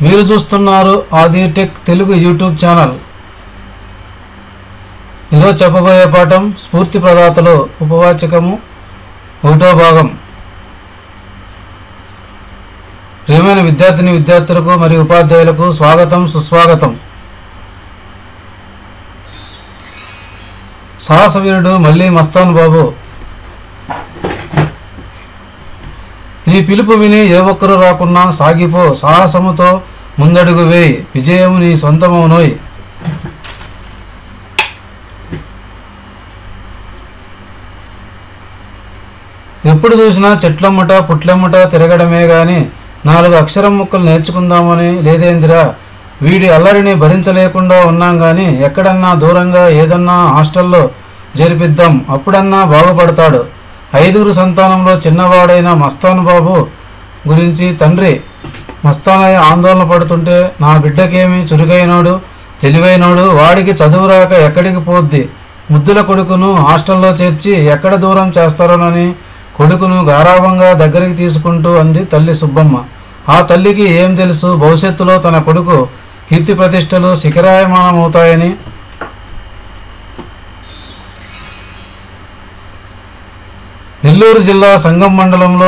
మీరు చూస్తున్నారు ఆది టెక్ తెలుగు యూట్యూబ్ ఛానల్ ఈరోజు చెప్పబోయే పాఠం స్ఫూర్తి ప్రదాతలు ఉపవాచకము ఒకటో భాగం ప్రియమైన విద్యార్థిని విద్యార్థులకు మరియు ఉపాధ్యాయులకు స్వాగతం సుస్వాగతం సాహసవీరుడు మళ్ళీ మస్తాన్ బాబు నీ పిలుపు విని ఏ ఒక్కరు రాకున్నా సాగిపో సాహసముతో ముందడుగు వేయి విజయము నీ సొంతమవునోయ్ ఎప్పుడు చూసినా చెట్లమ్మట పుట్లమ్మట తిరగడమే గాని నాలుగు అక్షరం ముక్కలు నేర్చుకుందామని లేదేందిరా వీడి అల్లరిని భరించలేకుండా ఉన్నాం గాని ఎక్కడన్నా దూరంగా ఏదన్నా హాస్టల్లో చేర్పిద్దాం అప్పుడన్నా బాగుపడతాడు ఐదుగురు సంతానంలో చిన్నవాడైన మస్తాన్ బాబు గురించి తండ్రి మస్తానయ్య ఆందోళన పడుతుంటే నా బిడ్డకేమి చురుకైనోడు తెలివైనోడు వాడికి చదువు రాక ఎక్కడికి పోద్ది ముద్దుల కొడుకును హాస్టల్లో చేర్చి ఎక్కడ దూరం చేస్తారోనని కొడుకును గారాభంగా దగ్గరికి తీసుకుంటూ అంది తల్లి సుబ్బమ్మ ఆ తల్లికి ఏం తెలుసు భవిష్యత్తులో తన కొడుకు కీర్తి ప్రతిష్టలు శిఖరాయమానమవుతాయని నెల్లూరు జిల్లా సంగం మండలంలో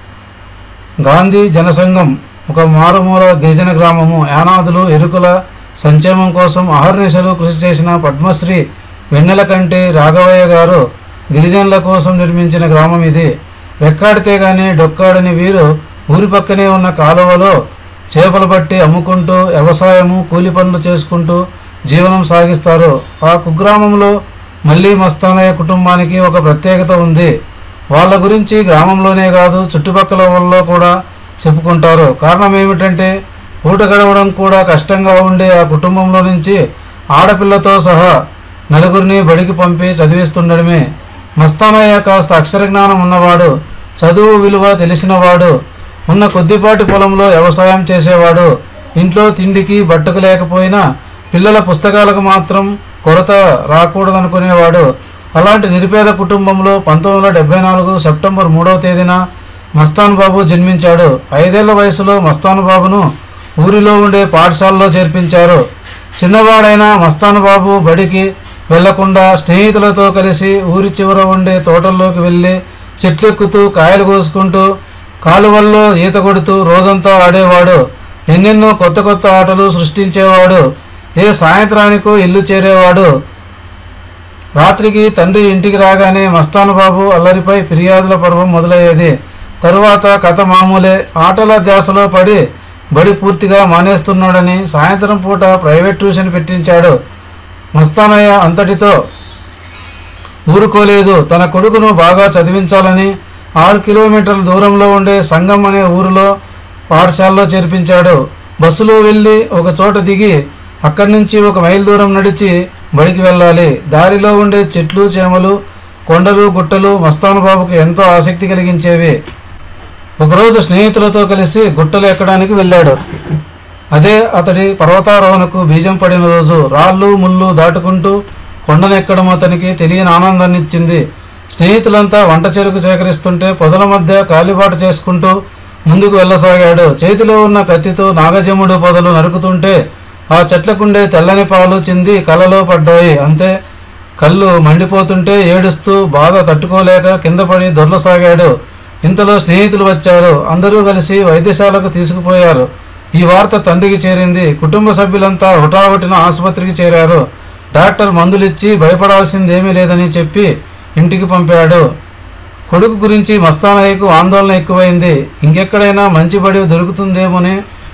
గాంధీ జనసంఘం ఒక మారుమూల గిరిజన గ్రామము యానాదులు ఎరుకుల సంక్షేమం కోసం అహర్నిశలు కృషి చేసిన పద్మశ్రీ వెన్నెల కంటి రాఘవయ్య గారు గిరిజనుల కోసం నిర్మించిన గ్రామం ఇది రెక్కాడితే గాని డొక్కాడని వీరు ఊరి పక్కనే ఉన్న కాలువలో చేపలు పట్టి అమ్ముకుంటూ వ్యవసాయము కూలి పనులు చేసుకుంటూ జీవనం సాగిస్తారు ఆ కుగ్రామంలో మళ్ళీ మస్తానయ్య కుటుంబానికి ఒక ప్రత్యేకత ఉంది వాళ్ళ గురించి గ్రామంలోనే కాదు చుట్టుపక్కల వాళ్ళలో కూడా చెప్పుకుంటారు కారణం ఏమిటంటే పూట గడవడం కూడా కష్టంగా ఉండే ఆ కుటుంబంలో నుంచి ఆడపిల్లతో సహా నలుగురిని బడికి పంపి చదివిస్తుండడమే మస్తానయ్య కాస్త అక్షర జ్ఞానం ఉన్నవాడు చదువు విలువ తెలిసినవాడు ఉన్న కొద్దిపాటి పొలంలో వ్యవసాయం చేసేవాడు ఇంట్లో తిండికి బట్టకు లేకపోయినా పిల్లల పుస్తకాలకు మాత్రం కొరత రాకూడదనుకునేవాడు అలాంటి నిరుపేద కుటుంబంలో పంతొమ్మిది వందల డెబ్బై నాలుగు సెప్టెంబర్ మూడవ తేదీన మస్తాన్ బాబు జన్మించాడు ఐదేళ్ల వయసులో మస్తాన్ బాబును ఊరిలో ఉండే పాఠశాలలో చేర్పించారు చిన్నవాడైన మస్తాన్ బాబు బడికి వెళ్లకుండా స్నేహితులతో కలిసి ఊరి చివర ఉండే తోటల్లోకి వెళ్ళి చెట్లెక్కుతూ కాయలు కోసుకుంటూ కాలువల్లో ఈత కొడుతూ రోజంతా ఆడేవాడు ఎన్నెన్నో కొత్త కొత్త ఆటలు సృష్టించేవాడు ఏ సాయంత్రానికో ఇల్లు చేరేవాడు రాత్రికి తండ్రి ఇంటికి రాగానే మస్తాను బాబు అల్లరిపై ఫిర్యాదుల పర్వం మొదలయ్యేది తరువాత కథ మామూలే ఆటల ధ్యాసలో పడి బడి పూర్తిగా మానేస్తున్నాడని సాయంత్రం పూట ప్రైవేట్ ట్యూషన్ పెట్టించాడు మస్తానయ్య అంతటితో ఊరుకోలేదు తన కొడుకును బాగా చదివించాలని ఆరు కిలోమీటర్ల దూరంలో ఉండే సంగం అనే ఊరిలో పాఠశాలలో చేర్పించాడు బస్సులో వెళ్ళి ఒక చోట దిగి అక్కడి నుంచి ఒక మైల్ దూరం నడిచి బడికి వెళ్ళాలి దారిలో ఉండే చెట్లు చేమలు కొండలు గుట్టలు మస్తాను బాబుకు ఎంతో ఆసక్తి కలిగించేవి ఒకరోజు స్నేహితులతో కలిసి గుట్టలు ఎక్కడానికి వెళ్ళాడు అదే అతడి పర్వతారోహణకు బీజం పడిన రోజు రాళ్ళు ముళ్ళు దాటుకుంటూ కొండనెక్కడం అతనికి తెలియని ఆనందాన్ని ఇచ్చింది స్నేహితులంతా వంట చెరుకు సేకరిస్తుంటే పొదల మధ్య కాలిబాటు చేసుకుంటూ ముందుకు వెళ్ళసాగాడు చేతిలో ఉన్న కత్తితో నాగజముడు పొదలు నరుకుతుంటే ఆ చెట్లకుండే తెల్లని పాలు చింది కళ్ళలో పడ్డాయి అంతే కళ్ళు మండిపోతుంటే ఏడుస్తూ బాధ తట్టుకోలేక కింద పడి దొర్లసాగాడు ఇంతలో స్నేహితులు వచ్చారు అందరూ కలిసి వైద్యశాలకు తీసుకుపోయారు ఈ వార్త తండ్రికి చేరింది కుటుంబ సభ్యులంతా హుటాహుటిన ఆసుపత్రికి చేరారు డాక్టర్ మందులిచ్చి భయపడాల్సిందేమీ లేదని చెప్పి ఇంటికి పంపాడు కొడుకు గురించి మస్తానయ్యకు ఆందోళన ఎక్కువైంది ఇంకెక్కడైనా మంచి బడి దొరుకుతుందేమోని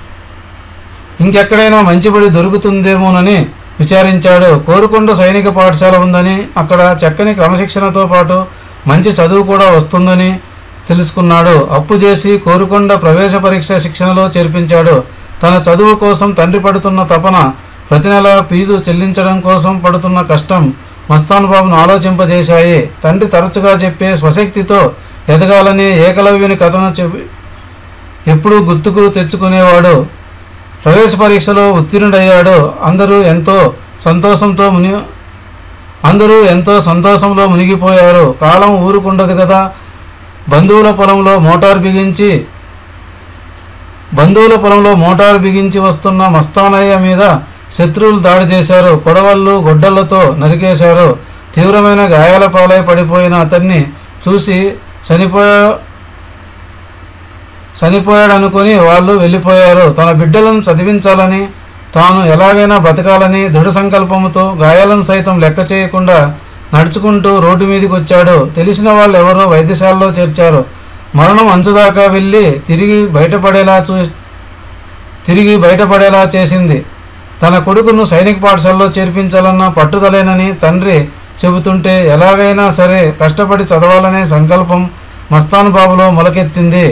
ఇంకెక్కడైనా మంచి బడి దొరుకుతుందేమోనని విచారించాడు కోరుకొండ సైనిక పాఠశాల ఉందని అక్కడ చక్కని క్రమశిక్షణతో పాటు మంచి చదువు కూడా వస్తుందని తెలుసుకున్నాడు అప్పు చేసి కోరుకొండ ప్రవేశ పరీక్ష శిక్షణలో చేర్పించాడు తన చదువు కోసం తండ్రి పడుతున్న తపన ప్రతి నెల ఫీజు చెల్లించడం కోసం పడుతున్న కష్టం మస్తాన్ బాబును ఆలోచింపజేశాయి తండ్రి తరచుగా చెప్పే స్వశక్తితో ఎదగాలని ఏకలవ్యుని కథను చెప్పి ఎప్పుడూ గుర్తుకు తెచ్చుకునేవాడు ప్రవేశ పరీక్షలో ఉత్తీర్ణుడయ్యాడు అందరూ ఎంతో సంతోషంతో ముని అందరూ ఎంతో సంతోషంలో మునిగిపోయారు కాలం ఊరుకుండదు కదా బంధువుల పొలంలో మోటార్ బిగించి బంధువుల పొలంలో మోటారు బిగించి వస్తున్న మస్తానయ్య మీద శత్రువులు దాడి చేశారు కొడవళ్ళు గొడ్డళ్లతో నరికేశారు తీవ్రమైన గాయాల పాలై పడిపోయిన అతన్ని చూసి చనిపోయా చనిపోయాడనుకుని వాళ్ళు వెళ్ళిపోయారు తన బిడ్డలను చదివించాలని తాను ఎలాగైనా బతకాలని దృఢ సంకల్పంతో గాయాలను సైతం లెక్క చేయకుండా నడుచుకుంటూ రోడ్డు మీదకి వచ్చాడు తెలిసిన వాళ్ళు ఎవరో వైద్యశాలలో చేర్చారు మరణం అంచుదాకా వెళ్ళి తిరిగి బయటపడేలా చూ తిరిగి బయటపడేలా చేసింది తన కొడుకును సైనిక పాఠశాలలో చేర్పించాలన్న పట్టుదలేనని తండ్రి చెబుతుంటే ఎలాగైనా సరే కష్టపడి చదవాలనే సంకల్పం మస్తాన్ బాబులో మొలకెత్తింది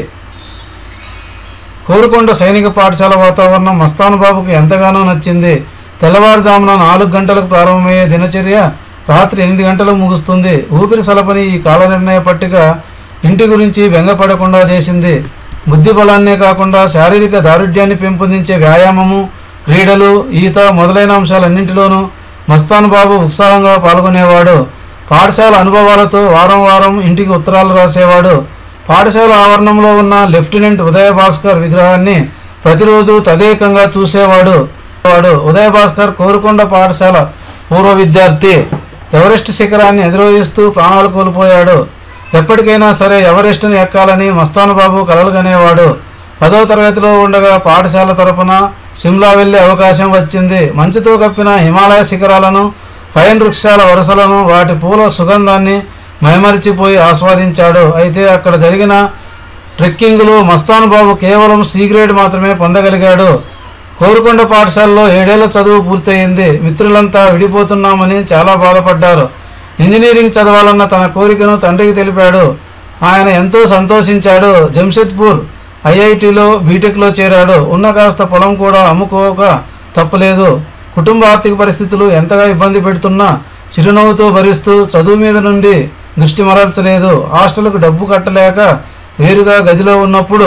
కోరుకొండ సైనిక పాఠశాల వాతావరణం మస్తాన్ బాబుకు ఎంతగానో నచ్చింది తెల్లవారుజామున నాలుగు గంటలకు ప్రారంభమయ్యే దినచర్య రాత్రి ఎనిమిది గంటలకు ముగుస్తుంది ఊపిరి సలపని ఈ కాల నిర్ణయ పట్టిక ఇంటి గురించి బెంగపడకుండా చేసింది బుద్ధి బలాన్నే కాకుండా శారీరక దారుఢ్యాన్ని పెంపొందించే వ్యాయామము క్రీడలు ఈత మొదలైన అంశాలన్నింటిలోనూ మస్తాన్ బాబు ఉత్సాహంగా పాల్గొనేవాడు పాఠశాల అనుభవాలతో వారం వారం ఇంటికి ఉత్తరాలు రాసేవాడు పాఠశాల ఆవరణంలో ఉన్న లెఫ్టినెంట్ ఉదయ భాస్కర్ విగ్రహాన్ని ప్రతిరోజు తదేకంగా చూసేవాడు వాడు ఉదయ భాస్కర్ కోరుకొండ పాఠశాల పూర్వ విద్యార్థి ఎవరెస్ట్ శిఖరాన్ని ఎదురోగిస్తూ ప్రాణాలు కోల్పోయాడు ఎప్పటికైనా సరే ఎవరెస్ట్ని ఎక్కాలని మస్తాన్ బాబు కలలుగనేవాడు పదో తరగతిలో ఉండగా పాఠశాల తరపున సిమ్లా వెళ్లే అవకాశం వచ్చింది మంచుతో కప్పిన హిమాలయ శిఖరాలను పైన్ వృక్షాల వరుసలను వాటి పూల సుగంధాన్ని మైమరిచిపోయి ఆస్వాదించాడు అయితే అక్కడ జరిగిన ట్రెక్కింగ్లో మస్తాన్ బాబు కేవలం సి గ్రేడ్ మాత్రమే పొందగలిగాడు కోరుకొండ పాఠశాలలో ఏడేళ్ల చదువు పూర్తయింది మిత్రులంతా విడిపోతున్నామని చాలా బాధపడ్డారు ఇంజనీరింగ్ చదవాలన్న తన కోరికను తండ్రికి తెలిపాడు ఆయన ఎంతో సంతోషించాడు జంషెద్పూర్ ఐఐటిలో బీటెక్లో చేరాడు ఉన్న కాస్త పొలం కూడా అమ్ముకోక తప్పలేదు కుటుంబ ఆర్థిక పరిస్థితులు ఎంతగా ఇబ్బంది పెడుతున్నా చిరునవ్వుతో భరిస్తూ చదువు మీద నుండి దృష్టి మరల్చలేదు హాస్టల్కు డబ్బు కట్టలేక వేరుగా గదిలో ఉన్నప్పుడు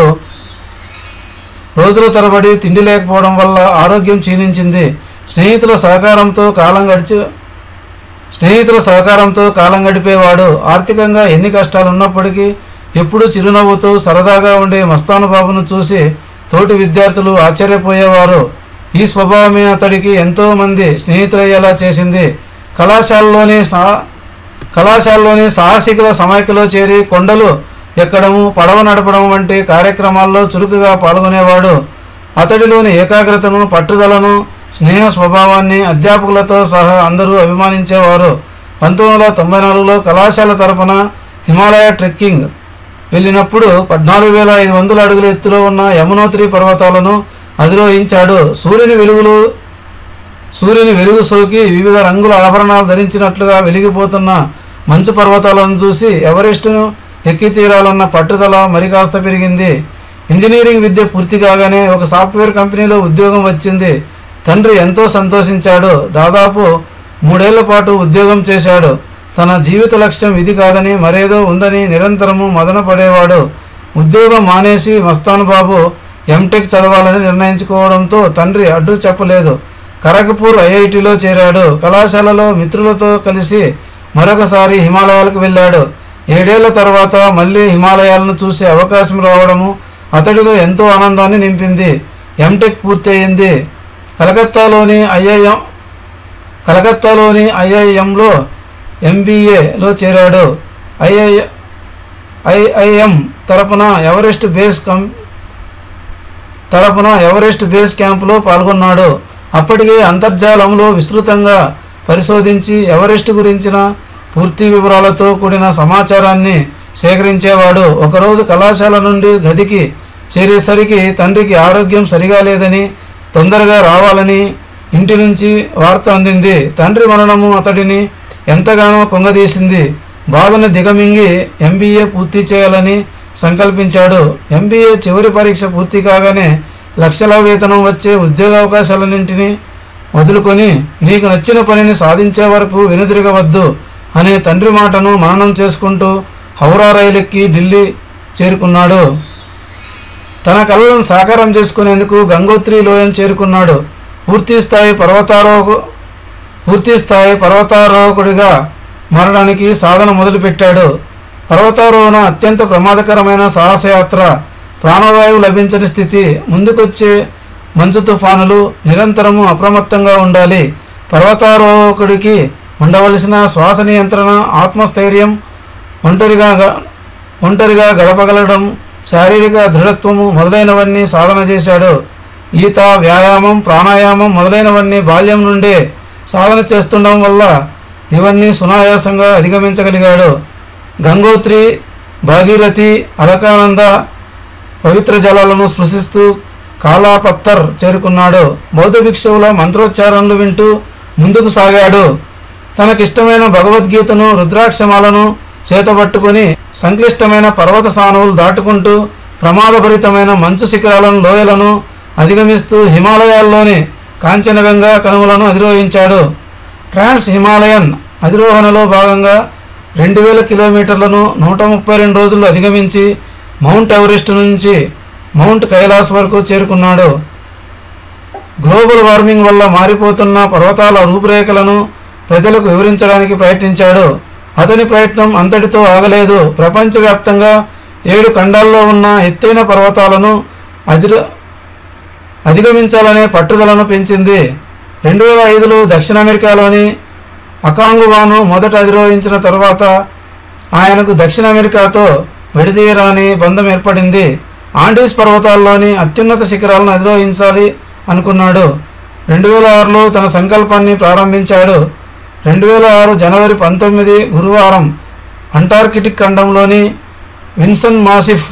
రోజుల తరబడి తిండి లేకపోవడం వల్ల ఆరోగ్యం క్షీణించింది స్నేహితుల సహకారంతో కాలం గడిచి స్నేహితుల సహకారంతో కాలం గడిపేవాడు ఆర్థికంగా ఎన్ని కష్టాలు ఉన్నప్పటికీ ఎప్పుడూ చిరునవ్వుతో సరదాగా ఉండే మస్తాను బాబును చూసి తోటి విద్యార్థులు ఆశ్చర్యపోయేవారు ఈ స్వభావమే అతడికి ఎంతో మంది స్నేహితులయ్యేలా చేసింది కళాశాలలోని సా- కళాశాలలోని సాహసికుల సమైక్యలో చేరి కొండలు ఎక్కడము పడవ నడపడం వంటి కార్యక్రమాల్లో చురుకుగా పాల్గొనేవాడు అతడిలోని ఏకాగ్రతను పట్టుదలను స్నేహ స్వభావాన్ని అధ్యాపకులతో సహా అందరూ అభిమానించేవారు పంతొమ్మిది వందల తొంభై నాలుగులో కళాశాల తరపున హిమాలయ ట్రెక్కింగ్ వెళ్ళినప్పుడు పద్నాలుగు వేల ఐదు వందల అడుగుల ఎత్తులో ఉన్న యమునోత్రి పర్వతాలను అధిరోహించాడు సూర్యుని వెలుగులు సూర్యుని వెలుగు సోకి వివిధ రంగుల ఆభరణాలు ధరించినట్లుగా వెలిగిపోతున్న మంచు పర్వతాలను చూసి ఎవరెస్టును ఎక్కి తీరాలన్న పట్టుదల మరి కాస్త పెరిగింది ఇంజనీరింగ్ విద్య పూర్తి కాగానే ఒక సాఫ్ట్వేర్ కంపెనీలో ఉద్యోగం వచ్చింది తండ్రి ఎంతో సంతోషించాడు దాదాపు మూడేళ్ల పాటు ఉద్యోగం చేశాడు తన జీవిత లక్ష్యం ఇది కాదని మరేదో ఉందని నిరంతరము మదన పడేవాడు ఉద్యోగం మానేసి మస్తాన్ బాబు ఎంటెక్ చదవాలని నిర్ణయించుకోవడంతో తండ్రి అడ్డు చెప్పలేదు ఖరగ్పూర్ ఐఐటిలో చేరాడు కళాశాలలో మిత్రులతో కలిసి మరొకసారి హిమాలయాలకు వెళ్ళాడు ఏడేళ్ల తర్వాత మళ్ళీ హిమాలయాలను చూసే అవకాశం రావడము అతడిలో ఎంతో ఆనందాన్ని నింపింది ఎంటెక్ పూర్తయింది కలకత్తాలోని ఐఐఎం కలకత్తాలోని ఐఐఎంలో ఎంబీఏలో చేరాడు ఐఐ ఐఐఎం తరపున ఎవరెస్ట్ బేస్ కం తరపున ఎవరెస్ట్ బేస్ క్యాంపులో పాల్గొన్నాడు అప్పటికే అంతర్జాలంలో విస్తృతంగా పరిశోధించి ఎవరెస్ట్ గురించిన పూర్తి వివరాలతో కూడిన సమాచారాన్ని సేకరించేవాడు ఒకరోజు కళాశాల నుండి గదికి చేరేసరికి తండ్రికి ఆరోగ్యం సరిగా లేదని తొందరగా రావాలని ఇంటి నుంచి వార్త అందింది తండ్రి మరణము అతడిని ఎంతగానో కొంగదీసింది బాధను దిగమింగి ఎంబీఏ పూర్తి చేయాలని సంకల్పించాడు ఎంబీఏ చివరి పరీక్ష పూర్తి కాగానే లక్షల వేతనం వచ్చే ఉద్యోగావకాశాలన్నింటినీ వదులుకొని నీకు నచ్చిన పనిని సాధించే వరకు వెనుదిరగవద్దు అనే తండ్రి మాటను మననం చేసుకుంటూ హౌరా రైలెక్కి ఢిల్లీ చేరుకున్నాడు తన కళలను సాకారం చేసుకునేందుకు గంగోత్రి లోయను చేరుకున్నాడు పూర్తి స్థాయి పర్వతారోహకు పూర్తి స్థాయి పర్వతారోహకుడిగా మారడానికి సాధన మొదలుపెట్టాడు పర్వతారోహణ అత్యంత ప్రమాదకరమైన సాహసయాత్ర ప్రాణవాయువు లభించని స్థితి ముందుకొచ్చే మంచు తుఫానులు నిరంతరము అప్రమత్తంగా ఉండాలి పర్వతారోహకుడికి ఉండవలసిన శ్వాస నియంత్రణ ఆత్మస్థైర్యం ఒంటరిగా గ- ఒంటరిగా గడపగలడం శారీరక దృఢత్వము మొదలైనవన్నీ సాధన చేశాడు ఈత వ్యాయామం ప్రాణాయామం మొదలైనవన్నీ బాల్యం నుండే సాధన చేస్తుండడం వల్ల ఇవన్నీ సునాయాసంగా అధిగమించగలిగాడు గంగోత్రి భాగీరథి అలకానంద పవిత్ర జలాలను స్పృశిస్తూ కాలాపత్తర్ చేరుకున్నాడు బౌద్ధ భిక్షువుల మంత్రోచ్చారణలు వింటూ ముందుకు సాగాడు తనకిష్టమైన భగవద్గీతను రుద్రాక్షమాలను చేతబట్టుకుని సంక్లిష్టమైన పర్వత సానువులు దాటుకుంటూ ప్రమాదభరితమైన మంచు శిఖరాలను లోయలను అధిగమిస్తూ హిమాలయాల్లోని కాంచనగంగా కనుమలను అధిరోహించాడు ట్రాన్స్ హిమాలయన్ అధిరోహణలో భాగంగా రెండు వేల కిలోమీటర్లను నూట ముప్పై రెండు రోజులు అధిగమించి మౌంట్ ఎవరెస్ట్ నుంచి మౌంట్ కైలాస్ వరకు చేరుకున్నాడు గ్లోబల్ వార్మింగ్ వల్ల మారిపోతున్న పర్వతాల రూపురేఖలను ప్రజలకు వివరించడానికి ప్రయత్నించాడు అతని ప్రయత్నం అంతటితో ఆగలేదు ప్రపంచవ్యాప్తంగా ఏడు ఖండాల్లో ఉన్న ఎత్తైన పర్వతాలను అధిర అధిగమించాలనే పట్టుదలను పెంచింది రెండు వేల ఐదులో దక్షిణ అమెరికాలోని అకాంగువాను మొదట అధిరోహించిన తర్వాత ఆయనకు దక్షిణ అమెరికాతో విడదీయరాని బంధం ఏర్పడింది ఆండీస్ పర్వతాల్లోని అత్యున్నత శిఖరాలను అధిరోహించాలి అనుకున్నాడు రెండు వేల ఆరులో తన సంకల్పాన్ని ప్రారంభించాడు రెండు వేల ఆరు జనవరి పంతొమ్మిది గురువారం అంటార్కిటిక్ ఖండంలోని విన్సన్ మాసిఫ్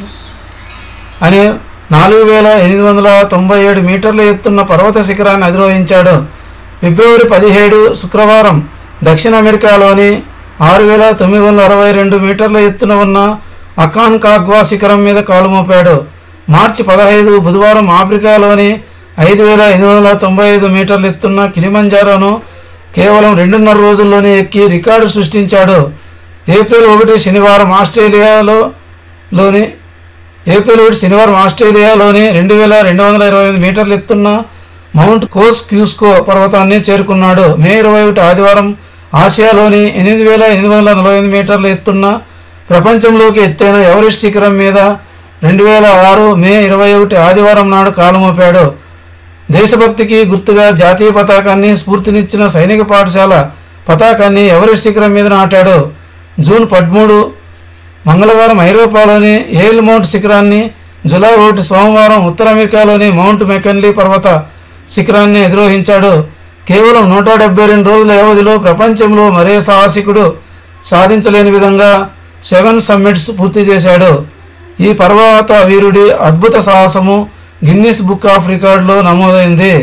అనే నాలుగు వేల ఎనిమిది వందల తొంభై ఏడు మీటర్ల ఎత్తున్న పర్వత శిఖరాన్ని అధిరోహించాడు ఫిబ్రవరి పదిహేడు శుక్రవారం దక్షిణ అమెరికాలోని ఆరు వేల తొమ్మిది వందల అరవై రెండు మీటర్ల ఎత్తున ఉన్న అకాన్ కాగ్వా శిఖరం మీద కాలు మోపాడు మార్చి పదహైదు బుధవారం ఆఫ్రికాలోని ఐదు వేల ఎనిమిది వందల తొంభై ఐదు మీటర్ల ఎత్తున్న కిలిమంజారోను కేవలం రెండున్నర రోజుల్లోనే ఎక్కి రికార్డు సృష్టించాడు ఏప్రిల్ ఒకటి శనివారం ఆస్ట్రేలియాలో లోని ఏప్రిల్ ఒకటి శనివారం ఆస్ట్రేలియాలోని రెండు వేల రెండు వందల ఇరవై ఐదు మీటర్లు ఎత్తున్న మౌంట్ కోస్ క్యూస్కో పర్వతాన్ని చేరుకున్నాడు మే ఇరవై ఒకటి ఆదివారం ఆసియాలోని ఎనిమిది వేల ఎనిమిది వందల నలభై ఎనిమిది మీటర్లు ఎత్తున్న ప్రపంచంలోకి ఎత్తైన ఎవరెస్ట్ శిఖరం మీద రెండు వేల ఆరు మే ఇరవై ఒకటి ఆదివారం నాడు కాలు మోపాడు దేశభక్తికి గుర్తుగా జాతీయ పతాకాన్ని స్ఫూర్తినిచ్చిన సైనిక పాఠశాల పతాకాన్ని ఎవరెస్ట్ శిఖరం మీద నాటాడు జూన్ పదమూడు మంగళవారం ఐరోపాలోని ఏల్ మౌంట్ శిఖరాన్ని జులై ఒకటి సోమవారం ఉత్తర అమెరికాలోని మౌంట్ మెకన్లీ పర్వత శిఖరాన్ని అధిరోహించాడు కేవలం నూట డెబ్బై రెండు రోజుల వ్యవధిలో ప్రపంచంలో మరే సాహసికుడు సాధించలేని విధంగా సెవెన్ సమ్మిట్స్ పూర్తి చేశాడు ఈ పర్వత వీరుడి అద్భుత సాహసము గిన్నిస్ బుక్ ఆఫ్ రికార్డులో నమోదైంది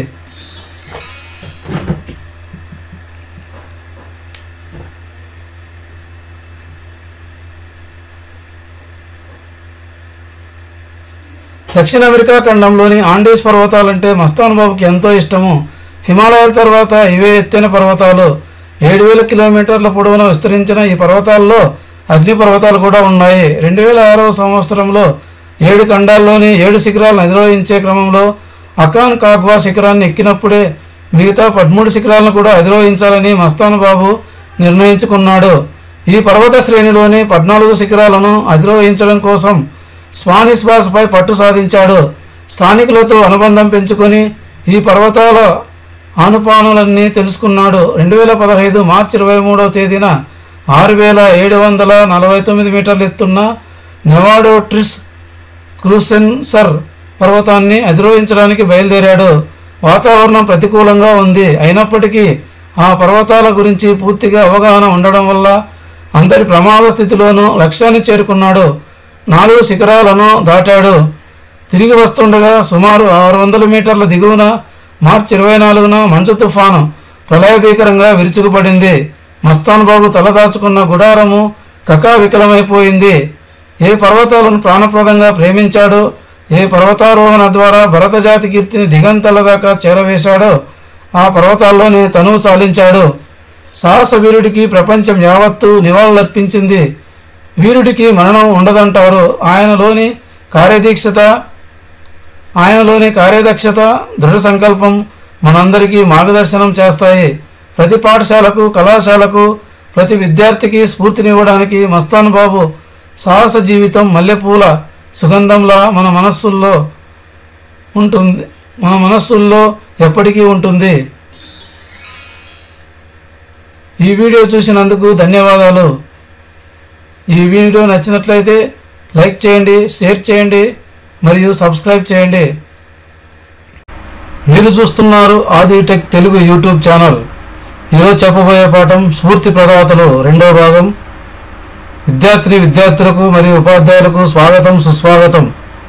దక్షిణ అమెరికా ఖండంలోని ఆండీస్ పర్వతాలంటే మస్తాన్ బాబుకి ఎంతో ఇష్టము హిమాలయాల తర్వాత ఇవే ఎత్తైన పర్వతాలు ఏడు వేల కిలోమీటర్ల పొడవున విస్తరించిన ఈ పర్వతాల్లో అగ్ని పర్వతాలు కూడా ఉన్నాయి రెండు వేల ఆరవ సంవత్సరంలో ఏడు ఖండాల్లోని ఏడు శిఖరాలను అధిరోహించే క్రమంలో అకాన్ కాగ్వా శిఖరాన్ని ఎక్కినప్పుడే మిగతా పదమూడు శిఖరాలను కూడా అధిరోహించాలని మస్తాన్ బాబు నిర్ణయించుకున్నాడు ఈ పర్వత శ్రేణిలోని పద్నాలుగు శిఖరాలను అధిరోహించడం కోసం స్పానిష్ భాషపై పట్టు సాధించాడు స్థానికులతో అనుబంధం పెంచుకొని ఈ పర్వతాల ఆనుపానులన్నీ తెలుసుకున్నాడు రెండు వేల పదహైదు మార్చి ఇరవై మూడవ తేదీన ఆరు వేల ఏడు వందల నలభై తొమ్మిది మీటర్లు ఎత్తున్న నెవాడో ట్రిస్ క్రూసెన్సర్ పర్వతాన్ని అధిరోహించడానికి బయలుదేరాడు వాతావరణం ప్రతికూలంగా ఉంది అయినప్పటికీ ఆ పర్వతాల గురించి పూర్తిగా అవగాహన ఉండడం వల్ల అందరి ప్రమాద స్థితిలోనూ లక్ష్యాన్ని చేరుకున్నాడు నాలుగు శిఖరాలను దాటాడు తిరిగి వస్తుండగా సుమారు ఆరు వందల మీటర్ల దిగువన మార్చి ఇరవై నాలుగున మంచు తుఫాను ప్రళయభీకరంగా విరుచుకుపడింది మస్తాన్ బాబు తలదాచుకున్న గుడారము కకావికలమైపోయింది ఏ పర్వతాలను ప్రాణప్రదంగా ప్రేమించాడో ఏ పర్వతారోహణ ద్వారా భరత జాతి కీర్తిని దిగంతల దాకా చేరవేశాడో ఆ పర్వతాల్లోనే తనువు చాలించాడు సాహస వీరుడికి ప్రపంచం యావత్తు నివాళులర్పించింది వీరుడికి మరణం ఉండదంటారు ఆయనలోని కార్యదీక్షత ఆయనలోని కార్యదక్షత దృఢ సంకల్పం మనందరికీ మార్గదర్శనం చేస్తాయి ప్రతి పాఠశాలకు కళాశాలకు ప్రతి విద్యార్థికి స్ఫూర్తినివ్వడానికి మస్తాన్ బాబు సాహస జీవితం మల్లెపూల సుగంధంలా మన మనస్సుల్లో ఉంటుంది మన మనస్సుల్లో ఎప్పటికీ ఉంటుంది ఈ వీడియో చూసినందుకు ధన్యవాదాలు ఈ వీడియో నచ్చినట్లయితే లైక్ చేయండి షేర్ చేయండి మరియు సబ్స్క్రైబ్ చేయండి మీరు చూస్తున్నారు ఆది టెక్ తెలుగు యూట్యూబ్ ఛానల్ ఈరోజు చెప్పబోయే పాఠం స్ఫూర్తి ప్రదాతలు రెండవ భాగం విద్యార్థిని విద్యార్థులకు మరియు ఉపాధ్యాయులకు స్వాగతం సుస్వాగతం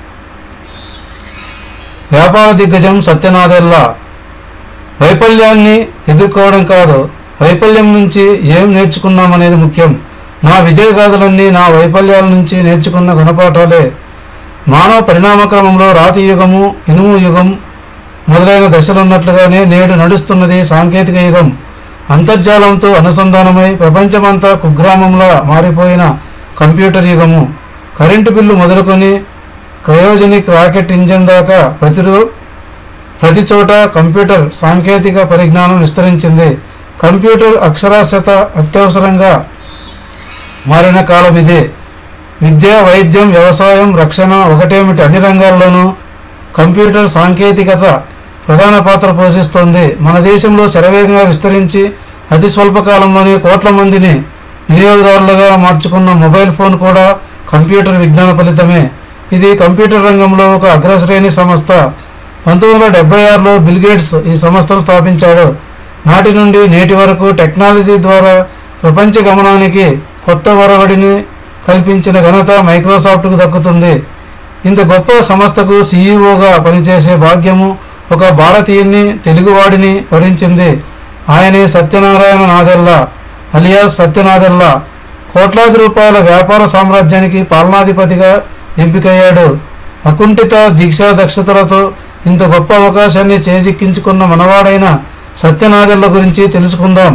వ్యాపార దిగ్గజం సత్యనాదెల్ల వైఫల్యాన్ని ఎదుర్కోవడం కాదు వైఫల్యం నుంచి ఏం నేర్చుకున్నామనేది ముఖ్యం నా విజయగాథలన్నీ నా వైఫల్యాల నుంచి నేర్చుకున్న గుణపాఠాలే మానవ పరిణామక్రమంలో రాతి యుగము ఇనుము యుగం మొదలైన దశలున్నట్లుగానే నేడు నడుస్తున్నది సాంకేతిక యుగం అంతర్జాలంతో అనుసంధానమై ప్రపంచమంతా కుగ్రామంలా మారిపోయిన కంప్యూటర్ యుగము కరెంటు బిల్లు మొదలుకొని క్రయోజనిక్ రాకెట్ ఇంజిన్ దాకా ప్రతి ప్రతి చోట కంప్యూటర్ సాంకేతిక పరిజ్ఞానం విస్తరించింది కంప్యూటర్ అక్షరాస్యత అత్యవసరంగా మారిన కాలం ఇదే విద్య వైద్యం వ్యవసాయం రక్షణ ఒకటేమిటి అన్ని రంగాల్లోనూ కంప్యూటర్ సాంకేతికత ప్రధాన పాత్ర పోషిస్తోంది మన దేశంలో శరవేగంగా విస్తరించి అతి స్వల్ప కాలంలోనే కోట్ల మందిని వినియోగదారులుగా మార్చుకున్న మొబైల్ ఫోన్ కూడా కంప్యూటర్ విజ్ఞాన ఫలితమే ఇది కంప్యూటర్ రంగంలో ఒక అగ్రశ్రేణి సంస్థ పంతొమ్మిది వందల డెబ్బై ఆరులో బిల్గేట్స్ ఈ సంస్థను స్థాపించాడు నాటి నుండి నేటి వరకు టెక్నాలజీ ద్వారా ప్రపంచ గమనానికి కొత్త ఒరవడిని కల్పించిన ఘనత మైక్రోసాఫ్ట్కు దక్కుతుంది ఇంత గొప్ప సంస్థకు సీఈఓగా పనిచేసే భాగ్యము ఒక భారతీయుని తెలుగువాడిని వరించింది ఆయనే సత్యనారాయణ నాదెల్లా అలియాస్ సత్యనాదెల్లా కోట్లాది రూపాయల వ్యాపార సామ్రాజ్యానికి పాలనాధిపతిగా ఎంపికయ్యాడు అకుంఠిత దీక్షా దక్షతలతో ఇంత గొప్ప అవకాశాన్ని చేజిక్కించుకున్న మనవాడైన సత్యనాదెల్ల గురించి తెలుసుకుందాం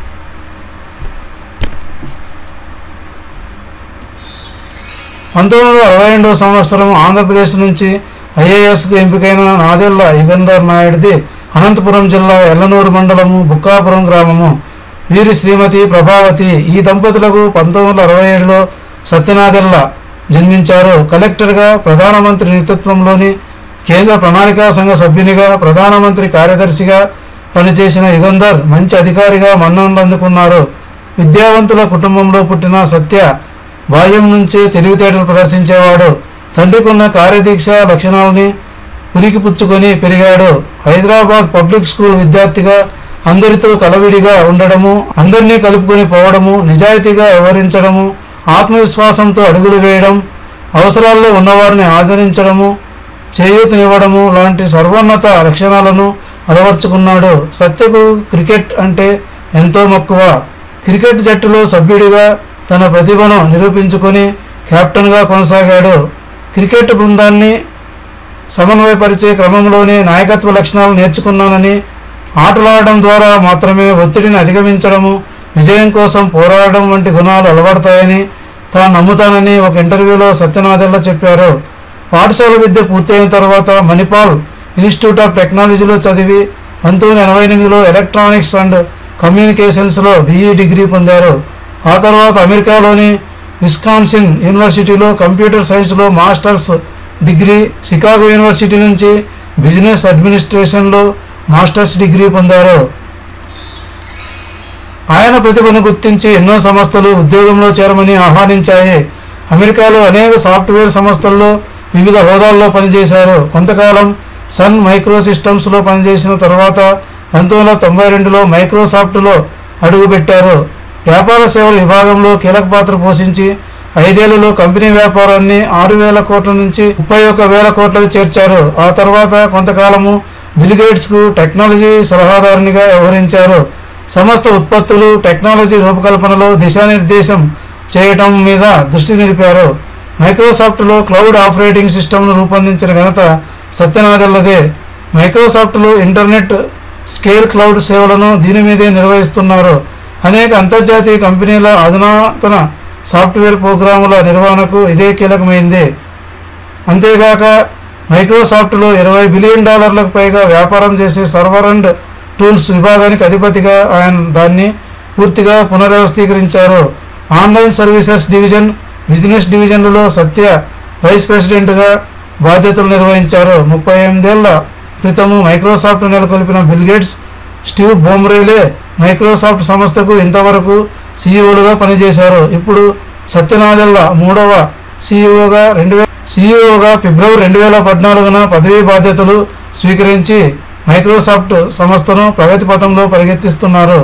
పంతొమ్మిది వందల అరవై రెండవ సంవత్సరం ఆంధ్రప్రదేశ్ నుంచి ఐఏఎస్కు ఎంపికైన నాదెల్ల యుగంధర్ నాయుడిది అనంతపురం జిల్లా ఎల్లనూరు మండలము బుక్కాపురం గ్రామము వీరి శ్రీమతి ప్రభావతి ఈ దంపతులకు పంతొమ్మిది వందల అరవై ఏడులో సత్యనాదెల్ల జన్మించారు కలెక్టర్గా ప్రధానమంత్రి నేతృత్వంలోని కేంద్ర ప్రణాళికా సంఘ సభ్యునిగా ప్రధానమంత్రి కార్యదర్శిగా పనిచేసిన యుగంధర్ మంచి అధికారిగా మన్ననలు అందుకున్నారు విద్యావంతుల కుటుంబంలో పుట్టిన సత్య బాల్యం నుంచే తెలివితేటలు ప్రదర్శించేవాడు తండ్రికున్న కార్యదీక్ష లక్షణాలని పురికిపుచ్చుకొని పెరిగాడు హైదరాబాద్ పబ్లిక్ స్కూల్ విద్యార్థిగా అందరితో కలవిడిగా ఉండడము అందరినీ కలుపుకొని పోవడము నిజాయితీగా వ్యవహరించడము ఆత్మవిశ్వాసంతో అడుగులు వేయడం అవసరాల్లో ఉన్నవారిని ఆదరించడము చేయూతనివ్వడము లాంటి సర్వోన్నత లక్షణాలను అలవర్చుకున్నాడు సత్యకు క్రికెట్ అంటే ఎంతో మక్కువ క్రికెట్ జట్టులో సభ్యుడిగా తన ప్రతిభను నిరూపించుకొని కెప్టెన్గా కొనసాగాడు క్రికెట్ బృందాన్ని సమన్వయపరిచే క్రమంలోనే నాయకత్వ లక్షణాలు నేర్చుకున్నానని ఆటలాడడం ద్వారా మాత్రమే ఒత్తిడిని అధిగమించడము విజయం కోసం పోరాడడం వంటి గుణాలు అలవడతాయని తాను నమ్ముతానని ఒక ఇంటర్వ్యూలో సత్యనాథెల్ల చెప్పారు పాఠశాల విద్య పూర్తయిన తర్వాత మణిపాల్ ఇన్స్టిట్యూట్ ఆఫ్ టెక్నాలజీలో చదివి పంతొమ్మిది ఎనభై ఎనిమిదిలో ఎలక్ట్రానిక్స్ అండ్ కమ్యూనికేషన్స్లో బీఈ డిగ్రీ పొందారు ఆ తర్వాత అమెరికాలోని విస్కాన్సిన్ యూనివర్సిటీలో కంప్యూటర్ సైన్స్లో మాస్టర్స్ డిగ్రీ షికాగో యూనివర్సిటీ నుంచి బిజినెస్ అడ్మినిస్ట్రేషన్లో మాస్టర్స్ డిగ్రీ పొందారు ఆయన ప్రతిభను గుర్తించి ఎన్నో సంస్థలు ఉద్యోగంలో చేరమని ఆహ్వానించాయి అమెరికాలో అనేక సాఫ్ట్వేర్ సంస్థల్లో వివిధ హోదాల్లో పనిచేశారు కొంతకాలం సన్ మైక్రో సిస్టమ్స్లో పనిచేసిన తర్వాత పంతొమ్మిది వందల తొంభై రెండులో మైక్రోసాఫ్ట్లో అడుగుపెట్టారు వ్యాపార సేవల విభాగంలో కీలక పాత్ర పోషించి ఐదేళ్లలో కంపెనీ వ్యాపారాన్ని ఆరు వేల కోట్ల నుంచి ముప్పై ఒక్క వేల కోట్లకు చేర్చారు ఆ తర్వాత కొంతకాలము బిల్గేట్స్కు టెక్నాలజీ సలహాదారునిగా వ్యవహరించారు సమస్త ఉత్పత్తులు టెక్నాలజీ రూపకల్పనలో దిశానిర్దేశం చేయటం మీద దృష్టి నిలిపారు మైక్రోసాఫ్ట్లో క్లౌడ్ ఆపరేటింగ్ సిస్టమ్ను రూపొందించిన ఘనత సత్యనాథెల్లదే మైక్రోసాఫ్ట్లో ఇంటర్నెట్ స్కేల్ క్లౌడ్ సేవలను దీని మీదే నిర్వహిస్తున్నారు అనేక అంతర్జాతీయ కంపెనీల అధునాతన సాఫ్ట్వేర్ ప్రోగ్రాముల నిర్వహణకు ఇదే కీలకమైంది అంతేగాక మైక్రోసాఫ్ట్లో ఇరవై బిలియన్ డాలర్లకు పైగా వ్యాపారం చేసే సర్వర్ అండ్ టూల్స్ విభాగానికి అధిపతిగా ఆయన దాన్ని పూర్తిగా పునర్వ్యవస్థీకరించారు ఆన్లైన్ సర్వీసెస్ డివిజన్ బిజినెస్ డివిజన్లలో సత్య వైస్ ప్రెసిడెంట్గా బాధ్యతలు నిర్వహించారు ముప్పై ఎనిమిదేళ్ల క్రితము మైక్రోసాఫ్ట్ నెలకొల్పిన బిల్ గేట్స్ స్టీవ్ బోమ్రేలే మైక్రోసాఫ్ట్ సంస్థకు ఇంతవరకు సీఈఓలుగా పనిచేశారు ఇప్పుడు సత్యనాదెల్ల మూడవ సీఈఓగా రెండు వే సీఈఓగా ఫిబ్రవరి రెండు వేల పద్నాలుగున పదవీ బాధ్యతలు స్వీకరించి మైక్రోసాఫ్ట్ సంస్థను ప్రగతి పథంలో పరిగెత్తిస్తున్నారు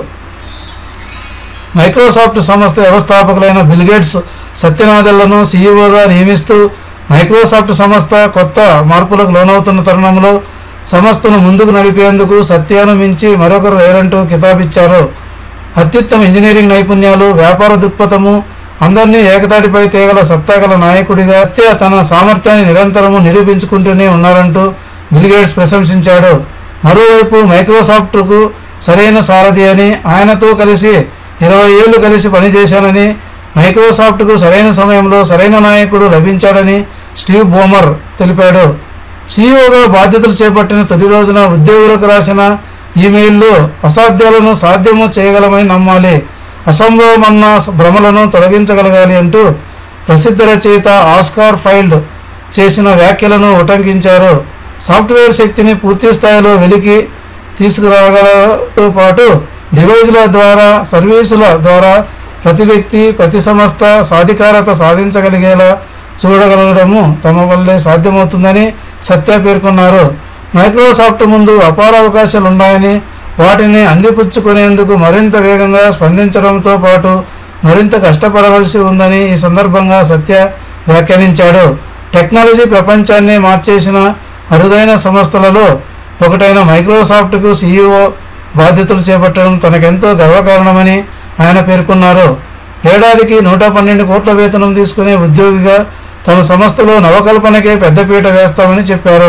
మైక్రోసాఫ్ట్ సంస్థ వ్యవస్థాపకులైన బిల్ గేట్స్ సత్యనాదెళ్లను సీఈఓగా నియమిస్తూ మైక్రోసాఫ్ట్ సంస్థ కొత్త మార్పులకు లోనవుతున్న తరుణంలో సంస్థను ముందుకు నడిపేందుకు సత్యాను మించి మరొకరు లేరంటూ కితాబిచ్చారు అత్యుత్తమ ఇంజనీరింగ్ నైపుణ్యాలు వ్యాపార దృక్పథము అందరినీ ఏకతాటిపై తేగల సత్తాగల నాయకుడిగా సత్య తన సామర్థ్యాన్ని నిరంతరము నిరూపించుకుంటూనే ఉన్నారంటూ బిల్ గేట్స్ ప్రశంసించాడు మరోవైపు మైక్రోసాఫ్ట్కు సరైన సారథి అని ఆయనతో కలిసి ఇరవై ఏళ్లు కలిసి పనిచేశానని మైక్రోసాఫ్ట్కు సరైన సమయంలో సరైన నాయకుడు లభించాడని స్టీవ్ బోమర్ తెలిపాడు సీఈఓగా బాధ్యతలు చేపట్టిన తొలి రోజున ఉద్యోగులకు రాసిన ఈమెయిల్లో అసాధ్యాలను సాధ్యము చేయగలమని నమ్మాలి అసంభవమన్న భ్రమలను తొలగించగలగాలి అంటూ ప్రసిద్ధ రచయిత ఆస్కార్ ఫైల్డ్ చేసిన వ్యాఖ్యలను ఉటంకించారు సాఫ్ట్వేర్ శక్తిని పూర్తి స్థాయిలో వెలికి తీసుకురాగలతో పాటు డివైజ్ల ద్వారా సర్వీసుల ద్వారా ప్రతి వ్యక్తి ప్రతి సంస్థ సాధికారత సాధించగలిగేలా చూడగలగడము తమ వల్లే సాధ్యమవుతుందని సత్య పేర్కొన్నారు మైక్రోసాఫ్ట్ ముందు అపార అవకాశాలు ఉన్నాయని వాటిని అందిపుచ్చుకునేందుకు మరింత వేగంగా స్పందించడంతో పాటు మరింత కష్టపడవలసి ఉందని ఈ సందర్భంగా సత్య వ్యాఖ్యానించాడు టెక్నాలజీ ప్రపంచాన్ని మార్చేసిన అరుదైన సంస్థలలో ఒకటైన మైక్రోసాఫ్ట్కు సీఈఓ బాధ్యతలు చేపట్టడం తనకెంతో గర్వకారణమని ఆయన పేర్కొన్నారు ఏడాదికి నూట పన్నెండు కోట్ల వేతనం తీసుకునే ఉద్యోగిగా తమ సంస్థలో నవకల్పనకే పెద్దపీట వేస్తామని చెప్పారు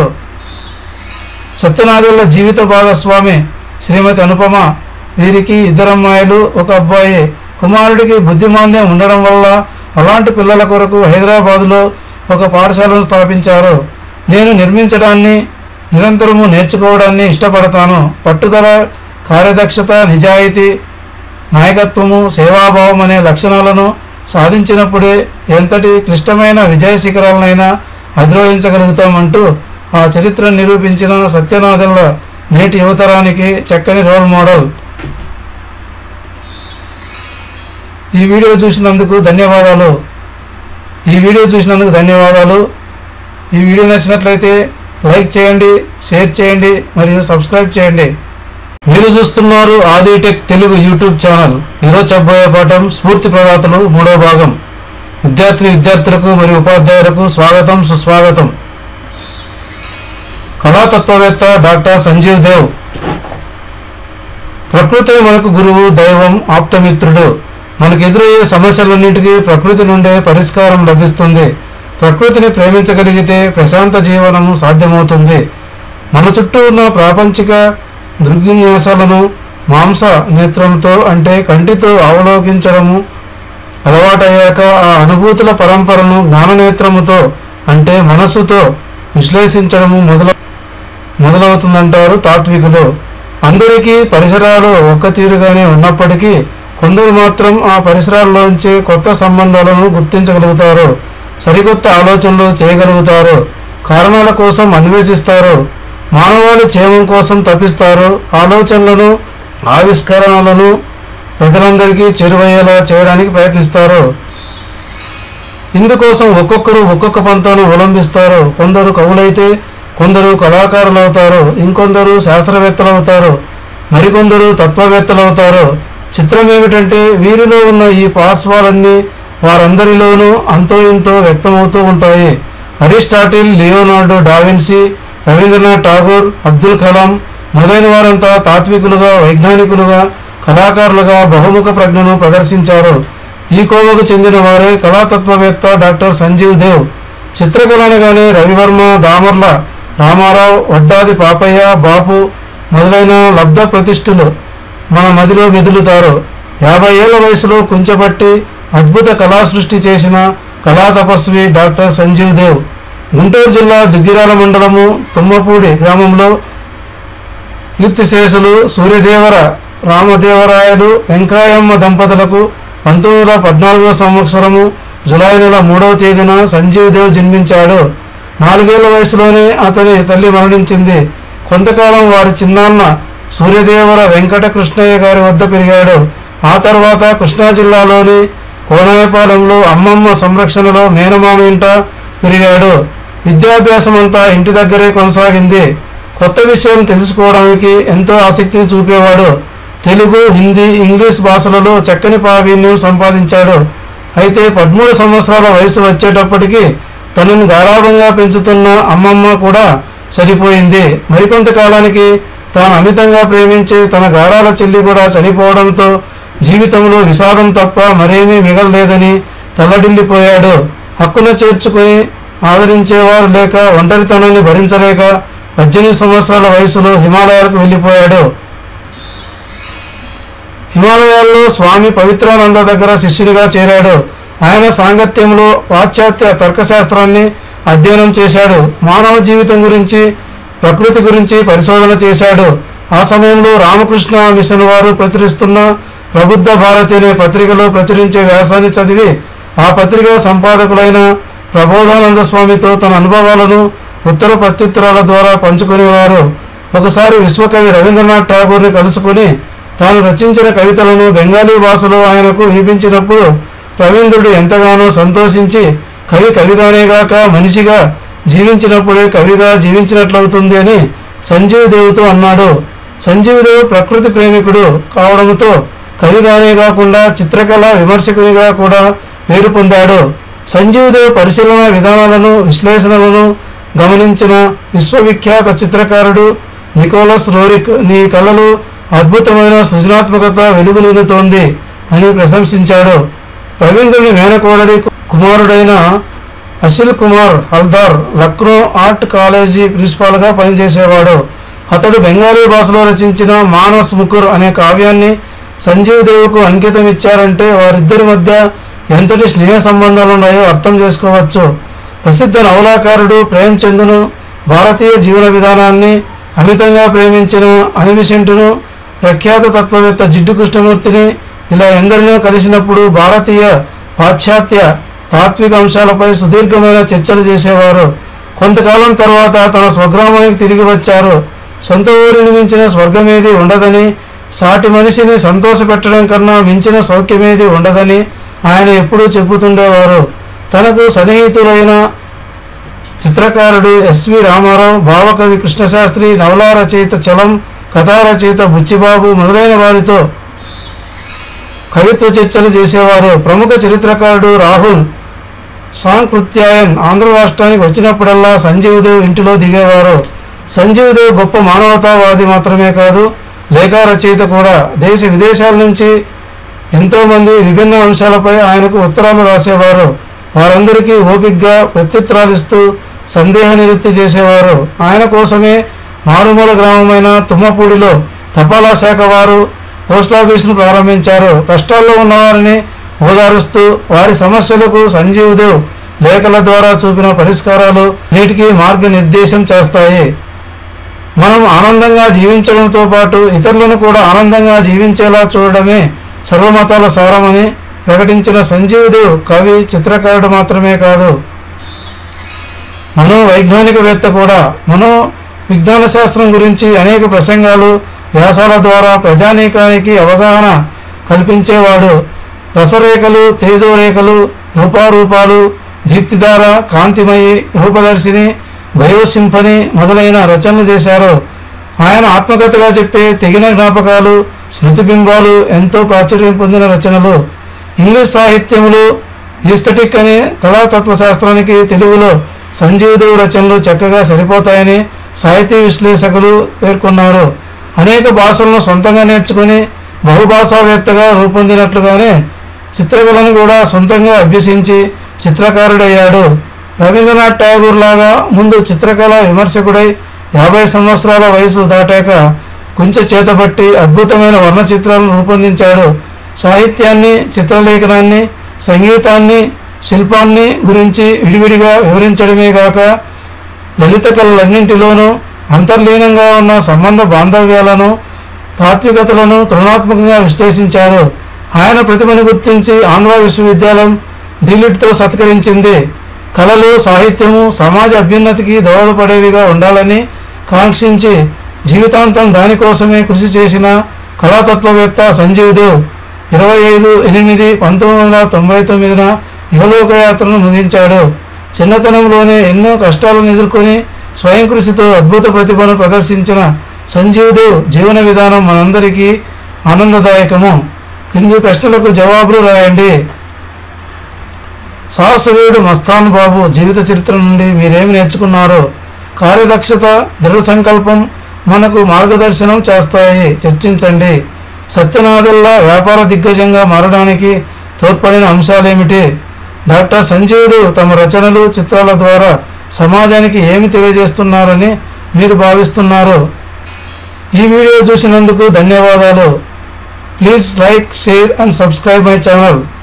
సత్యనారాయణ జీవిత భాగస్వామి శ్రీమతి అనుపమ వీరికి ఇద్దరమ్మాయిలు ఒక అబ్బాయి కుమారుడికి బుద్ధిమాంద్యం ఉండడం వల్ల అలాంటి పిల్లల కొరకు హైదరాబాదులో ఒక పాఠశాలను స్థాపించారు నేను నిర్మించడాన్ని నిరంతరము నేర్చుకోవడాన్ని ఇష్టపడతాను పట్టుదల కార్యదక్షత నిజాయితీ నాయకత్వము సేవాభావం అనే లక్షణాలను సాధించినప్పుడే ఎంతటి క్లిష్టమైన విజయ శిఖరాలనైనా అధిరోహించగలుగుతామంటూ ఆ చరిత్రను నిరూపించిన సత్యనాథన్ల నేటి యువతరానికి చక్కని రోల్ మోడల్ ఈ వీడియో చూసినందుకు ధన్యవాదాలు ఈ వీడియో చూసినందుకు ధన్యవాదాలు ఈ వీడియో నచ్చినట్లయితే లైక్ చేయండి షేర్ చేయండి మరియు సబ్స్క్రైబ్ చేయండి మీరు చూస్తున్నారు ఆదిటెక్ తెలుగు యూట్యూబ్ ఛానల్ ఈరోజు చెప్పబోయే పాఠం స్ఫూర్తి ప్రదాతలు మూడో భాగం విద్యార్థి విద్యార్థులకు మరియు ఉపాధ్యాయులకు స్వాగతం సుస్వాగతం కళాతత్వవేత్త డాక్టర్ సంజీవ్ దేవ్ ప్రకృతి మనకు గురువు దైవం ఆప్తమిత్రుడు మనకు ఎదురయ్యే సమస్యలన్నింటికీ ప్రకృతి నుండే పరిష్కారం లభిస్తుంది ప్రకృతిని ప్రేమించగలిగితే ప్రశాంత జీవనము సాధ్యమవుతుంది మన చుట్టూ ఉన్న ప్రాపంచిక దృగ్విన్యాసాలను మాంస నేత్రంతో అంటే కంటితో అవలోకించడము అలవాటయ్యాక ఆ అనుభూతుల పరంపరను జ్ఞాననేత్రముతో అంటే మనస్సుతో విశ్లేషించడము మొదల మొదలవుతుందంటారు తాత్వికులు అందరికీ పరిసరాలు ఒక్క తీరుగానే ఉన్నప్పటికీ కొందరు మాత్రం ఆ పరిసరాల్లోంచి కొత్త సంబంధాలను గుర్తించగలుగుతారు సరికొత్త ఆలోచనలు చేయగలుగుతారు కారణాల కోసం అన్వేషిస్తారు మానవాళి క్షేమం కోసం తప్పిస్తారు ఆలోచనలను ఆవిష్కరణలను ప్రజలందరికీ చేరువయ్యేలా చేయడానికి ప్రయత్నిస్తారు ఇందుకోసం ఒక్కొక్కరు ఒక్కొక్క పంతాను అవలంబిస్తారు కొందరు కవులైతే కొందరు కళాకారులు అవుతారు ఇంకొందరు శాస్త్రవేత్తలు అవుతారు మరికొందరు తత్వవేత్తలు అవుతారు చిత్రం ఏమిటంటే వీరిలో ఉన్న ఈ పార్శ్వాలన్నీ వారందరిలోనూ అంతో ఇంతో వ్యక్తమవుతూ ఉంటాయి Aristotle Leonardo da Vinci Rabindranath Tagore Abdul Kalam మొదలైన వారంతా తాత్వికులుగా వైజ్ఞానికులుగా కళాకారులుగా బహుముఖ ప్రజ్ఞను ప్రదర్శించారు ఈ కోవకు చెందిన వారే కళాతత్వవేత్త డాక్టర్ సంజీవ్ దేవ్ చిత్రకళ అనగానే రవివర్మ దామర్ల రామారావు వడ్డాది పాపయ్య బాపు మొదలైన లబ్ధ ప్రతిష్ఠులు మన మదిలో మెదులుతారు యాభై ఏళ్ల వయసులో కుంచబట్టి అద్భుత కళా సృష్టి చేసిన కళా తపస్వి డాక్టర్ సంజీవ్ దేవ్ గుంటూరు జిల్లా దుగ్గిరాల మండలము తుమ్మపూడి గ్రామంలో కీర్తిశేషులు సూర్యదేవర రామదేవరాయలు వెంకాయమ్మ దంపతులకు పంతొమ్మిది వందల పద్నాలుగో సంవత్సరము జులై నెల మూడవ తేదీన సంజీవ్ దేవ్ జన్మించాడు నాలుగేళ్ల వయసులోనే అతని తల్లి మరణించింది కొంతకాలం వారి చిన్నాన్న సూర్యదేవర వెంకట కృష్ణయ్య గారి వద్ద పెరిగాడు ఆ తర్వాత కృష్ణా జిల్లాలోని కోనాయపాలెంలో అమ్మమ్మ సంరక్షణలో మేనమామ ఇంట పెరిగాడు విద్యాభ్యాసం అంతా ఇంటి దగ్గరే కొనసాగింది కొత్త విషయం తెలుసుకోవడానికి ఎంతో ఆసక్తిని చూపేవాడు తెలుగు హిందీ ఇంగ్లీష్ భాషలలో చక్కని ప్రావీణ్యం సంపాదించాడు అయితే పదమూడు సంవత్సరాల వయసు వచ్చేటప్పటికి తనను గారాభంగా పెంచుతున్న అమ్మమ్మ కూడా చనిపోయింది మరికొంత కాలానికి తాను అమితంగా ప్రేమించే తన గారాల చెల్లి కూడా చనిపోవడంతో జీవితంలో విషాదం తప్ప మరేమీ మిగలలేదని తల్లడిల్లిపోయాడు హక్కున చేర్చుకుని ఆదరించేవారు లేక ఒంటరితనాన్ని భరించలేక పద్దెనిమిది సంవత్సరాల వయసులో హిమాలయాలకు వెళ్ళిపోయాడు హిమాలయాల్లో స్వామి పవిత్రానంద దగ్గర శిష్యునిగా చేరాడు ఆయన సాంగత్యంలో పాశ్చాత్య తర్కశాస్త్రాన్ని అధ్యయనం చేశాడు మానవ జీవితం గురించి ప్రకృతి గురించి పరిశోధన చేశాడు ఆ సమయంలో రామకృష్ణ మిషన్ వారు ప్రచురిస్తున్న ప్రబుద్ధ భారతి అనే పత్రికలో ప్రచురించే వ్యాసాన్ని చదివి ఆ పత్రిక సంపాదకులైన ప్రబోధానంద స్వామితో తన అనుభవాలను ఉత్తర ప్రత్యుత్తరాల ద్వారా పంచుకునేవారు ఒకసారి విశ్వకవి రవీంద్రనాథ్ ఠాగూర్ని కలుసుకుని తాను రచించిన కవితలను బెంగాలీ భాషలో ఆయనకు వినిపించినప్పుడు రవీంద్రుడు ఎంతగానో సంతోషించి కవి కవిగానే గాక మనిషిగా జీవించినప్పుడే కవిగా జీవించినట్లవుతుంది అని సంజీవ్ దేవుతో అన్నాడు సంజీవ్ దేవ్ ప్రకృతి ప్రేమికుడు కావడంతో కవిగానే కాకుండా చిత్రకళ విమర్శకునిగా కూడా పేరు పొందాడు సంజీవ్ దేవ్ పరిశీలన విధానాలను విశ్లేషణలను గమనించిన విశ్వవిఖ్యాత చిత్రకారుడు నికోలస్ రోరిక్ నీ కళలు అద్భుతమైన సృజనాత్మకత వెలుగులుతోంది అని ప్రశంసించాడు రవీంద్రుని మేనకోడలి కుమారుడైన అశిల్ కుమార్ హల్దార్ లక్నో ఆర్ట్ కాలేజీ ప్రిన్సిపాల్గా పనిచేసేవాడు అతడు బెంగాలీ భాషలో రచించిన మానస్ ముకుర్ అనే కావ్యాన్ని సంజీవ్ దేవుకు అంకితం ఇచ్చారంటే వారిద్దరి మధ్య ఎంతటి స్నేహ సంబంధాలు ఉన్నాయో అర్థం చేసుకోవచ్చు ప్రసిద్ధ నవలాకారుడు ప్రేమ్చంద్ను భారతీయ జీవన విధానాన్ని అమితంగా ప్రేమించిన అనిమిసెంటును ప్రఖ్యాత తత్వవేత్త జిడ్డు కృష్ణమూర్తిని ఇలా ఎందరినో కలిసినప్పుడు భారతీయ పాశ్చాత్య తాత్విక అంశాలపై సుదీర్ఘమైన చర్చలు చేసేవారు కొంతకాలం తర్వాత తన స్వగ్రామానికి తిరిగి వచ్చారు సొంత ఊరిని మించిన స్వర్గమేది ఉండదని సాటి మనిషిని సంతోషపెట్టడం కన్నా మించిన సౌఖ్యమేది ఉండదని ఆయన ఎప్పుడూ చెబుతుండేవారు తనకు సన్నిహితులైన చిత్రకారుడు ఎస్వి రామారావు భావకవి కృష్ణశాస్త్రి నవలా రచయిత చలం కథా రచయిత బుచ్చిబాబు మొదలైన వారితో కవిత్వ చర్చలు చేసేవారు ప్రముఖ చరిత్రకారుడు రాహుల్ సాంకృత్యాయన్ ఆంధ్ర రాష్ట్రానికి వచ్చినప్పుడల్లా సంజీవ్ దేవ్ ఇంటిలో దిగేవారు సంజీవ్ దేవ్ గొప్ప మానవతావాది మాత్రమే కాదు లేఖా రచయిత కూడా దేశ విదేశాల నుంచి ఎంతోమంది విభిన్న అంశాలపై ఆయనకు ఉత్తరాలు రాసేవారు వారందరికీ ఓపిగ్గా ప్రత్యుత్తరాలు ఇస్తూ సందేహ నివృత్తి చేసేవారు ఆయన కోసమే మారుమూల గ్రామమైన తుమ్మపూడిలో తపాలా శాఖ వారు పోస్టాఫీసును ప్రారంభించారు కష్టాల్లో ఉన్నవారిని ఓదారుస్తూ వారి సమస్యలకు సంజీవ్ దేవ్ లేఖల ద్వారా చూపిన పరిష్కారాలు నేటికి మార్గనిర్దేశం చేస్తాయి మనం ఆనందంగా జీవించడంతో పాటు ఇతరులను కూడా ఆనందంగా జీవించేలా చూడడమే సర్వమతాల సారమని ప్రకటించిన సంజీవ్ దేవ్ కవి చిత్రకారుడు మాత్రమే కాదు మనో వైజ్ఞానికవేత్త కూడా మనో విజ్ఞాన శాస్త్రం గురించి అనేక ప్రసంగాలు వ్యాసాల ద్వారా ప్రజానీకానికి అవగాహన కల్పించేవాడు రసరేఖలు తేజోరేఖలు రూపారూపాలు దీప్తిధార కాంతిమయి రూపదర్శిని బయోసింఫని మొదలైన రచనలు చేశారు ఆయన ఆత్మకథగా చెప్పే తెగిన జ్ఞాపకాలు స్మృతిబింబాలు ఎంతో ప్రాచుర్యం పొందిన రచనలు ఇంగ్లీష్ సాహిత్యంలో ఈస్థెటిక్ అనే కళాతత్వ శాస్త్రానికి తెలుగులో సంజీవ్ దేవ్ రచనలు చక్కగా సరిపోతాయని సాహితీ విశ్లేషకులు పేర్కొన్నారు అనేక భాషలను సొంతంగా నేర్చుకుని బహుభాషావేత్తగా రూపొందినట్లుగానే చిత్రకళను కూడా సొంతంగా అభ్యసించి చిత్రకారుడయ్యాడు రవీంద్రనాథ్ ఠాగూర్ లాగా ముందు చిత్రకళ విమర్శకుడై యాభై సంవత్సరాల వయసు దాటాక కుంచె చేతబట్టి అద్భుతమైన వర్ణ చిత్రాలను రూపొందించాడు సాహిత్యాన్ని చిత్రలేఖనాన్ని సంగీతాన్ని శిల్పాన్ని గురించి విడివిడిగా వివరించడమే కాక లలిత కళలన్నింటిలోనూ అంతర్లీనంగా ఉన్న సంబంధ బాంధవ్యాలను తాత్వికతలను తృణాత్మకంగా విశ్లేషించారు ఆయన ప్రతిభను గుర్తించి ఆంధ్ర విశ్వవిద్యాలయం డిలీట్తో సత్కరించింది కళలు సాహిత్యము సమాజ అభ్యున్నతికి దోహదపడేవిగా ఉండాలని కాంక్షించి జీవితాంతం దానికోసమే కృషి చేసిన కళాతత్వవేత్త సంజీవ్ దేవ్ ఇరవై ఐదు ఎనిమిది పంతొమ్మిది వందల తొంభై తొమ్మిదిన యువలోకయాత్రను ముగించాడు చిన్నతనంలోనే ఎన్నో కష్టాలను ఎదుర్కొని స్వయం కృషితో అద్భుత ప్రతిభను ప్రదర్శించిన సంజీవ్ దేవ్ జీవన విధానం మనందరికీ ఆనందదాయకము కింది ప్రశ్నలకు జవాబులు రాయండి సాహసవీరుడు మస్తాన్ బాబు జీవిత చరిత్ర నుండి మీరేమి నేర్చుకున్నారో కార్యదక్షత దృఢ సంకల్పం మనకు మార్గదర్శనం చేస్తాయి చర్చించండి సత్యనాథుల్లా వ్యాపార దిగ్గజంగా మారడానికి తోడ్పడిన అంశాలేమిటి డాక్టర్ సంజీవుడు తమ రచనలు చిత్రాల ద్వారా సమాజానికి ఏమి తెలియజేస్తున్నారని మీరు భావిస్తున్నారు ఈ వీడియో చూసినందుకు ధన్యవాదాలు please like share and subscribe my channel